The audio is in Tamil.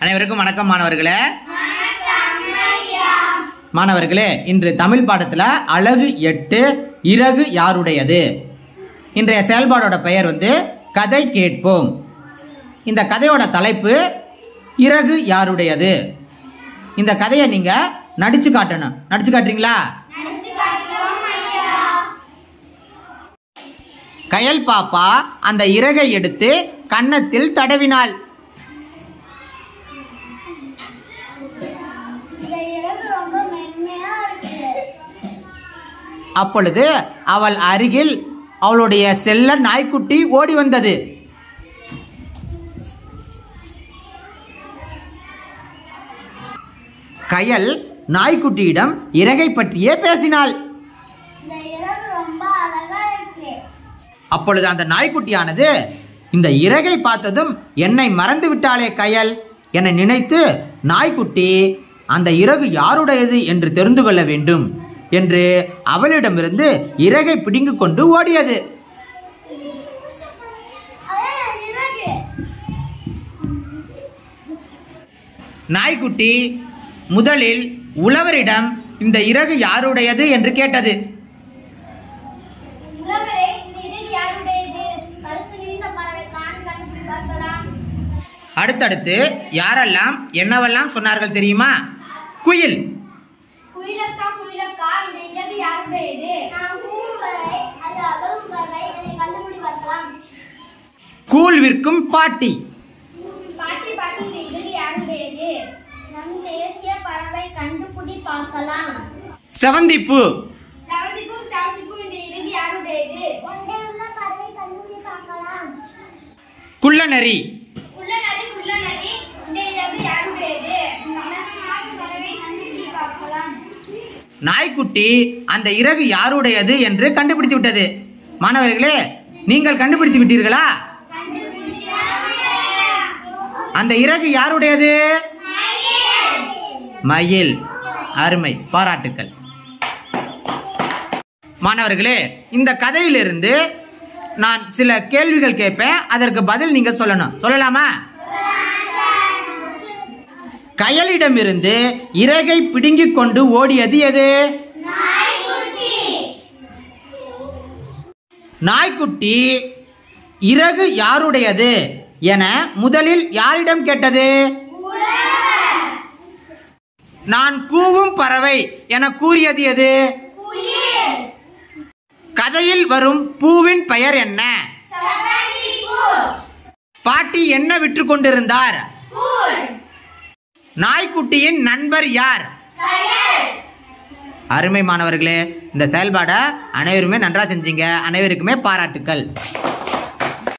அனைவருக்கும் வணக்கம் மாணவர்களே மாணவர்களே இன்று தமிழ் பாடத்துல அழகு எட்டு இறகு யாருடையது இன்றைய செயல்பாடோட பெயர் வந்து கதை கேட்போம் இந்த கதையோட தலைப்பு இறகு யாருடையது இந்த கதையை நீங்க நடிச்சு காட்டணும் நடிச்சு காட்டுறீங்களா கயல் பாப்பா அந்த இறகை எடுத்து கன்னத்தில் தடவினாள் இந்த இறகு ரொம்ப மென்மையா இருக்கு அப்பொழுது அவள் அருகில் அவளுடைய செல்ல நாய்க்குட்டி ஓடி வந்தது கயல் நாய்க்குட்டியிடம் இறகை பற்றியே பேசினாள் இந்த இறகு ரொம்ப அழகா இருக்கு அப்பொழுது அந்த நாய்க்குட்டியானது இந்த இறகை பார்த்ததும் என்னை மறந்து விட்டாளே கயல் என நினைத்து நாய்க்குட்டி அந்த இறகு யாருடையது என்று தெரிந்து கொள்ள வேண்டும் என்று அவளிடமிருந்து இறகை பிடுங்கிக் கொண்டு ஓடியது அதே இறகு நாய்க்குட்டி முதலில் உழவரிடம் இந்த இறகு யாருடையது என்று கேட்டது உழவரே இந்த இறகு யாருடையது கழுத்து நீண்ட பறவை தான் கண்டுபிடி பார்க்கலாம் அடுத்தடுத்து யாரெல்லாம் என்னவெல்லாம் சொன்னார்கள் தெரியுமா குயில் குயிலக்கா குயிலக்கா இந்த இறகு யாருடையது நான் கூவும் பறவை அது அகலும் பறவை அதை கண்டுபிடி பார்க்கலாம் கூழ் விற்கும் பாட்டி பாட்டி பாட்டி இந்த இறகு யாருடையது நம் தேசிய பறவை கண்டுபிடி பார்க்கலாம் செவந்திப்பூ செவந்திப்பூ செவந்திப்பூ இந்த இறகு யாருடையது ஒன்றே உள்ள பறவை கண்டுபிடி பார்க்கலாம் குள்ளநரி உள்ள நரி உள்ள நரி இந்த இறகு யாருடையது நாட்டு பறவை கண்டுபிடி பார்க்கலாம் நாய்க்குட்டி அந்த இறகு யாருடையது என்று கண்டுபிடித்து விட்டது மாணவர்களே நீங்கள் கண்டுபிடித்து விட்டீர்களா அந்த இறகு யாருடையது மயில் அருமை பாராட்டுக்கள் மாணவர்களே இந்த கதையிலிருந்து நான் சில கேள்விகள் கேட்பேன் அதற்கு பதில் நீங்க சொல்லணும் சொல்லலாமா கயலிடமிருந்து இறகை பிடுங்கிக் கொண்டு ஓடியது எது நாய்க்குட்டி இறகு யாருடையது என முதலில் யாரிடம் கேட்டது நான் கூவும் பறவை என கூறியது எது கதையில் வரும் பூவின் பெயர் என்ன பாட்டி என்ன விற்று கொண்டிருந்தார் நாய்க்குட்டியின் நண்பர் யார் அருமை மாணவர்களே இந்த செயல்பாடை அனைவருமே நன்றா செஞ்சீங்க அனைவருக்குமே பாராட்டுக்கள்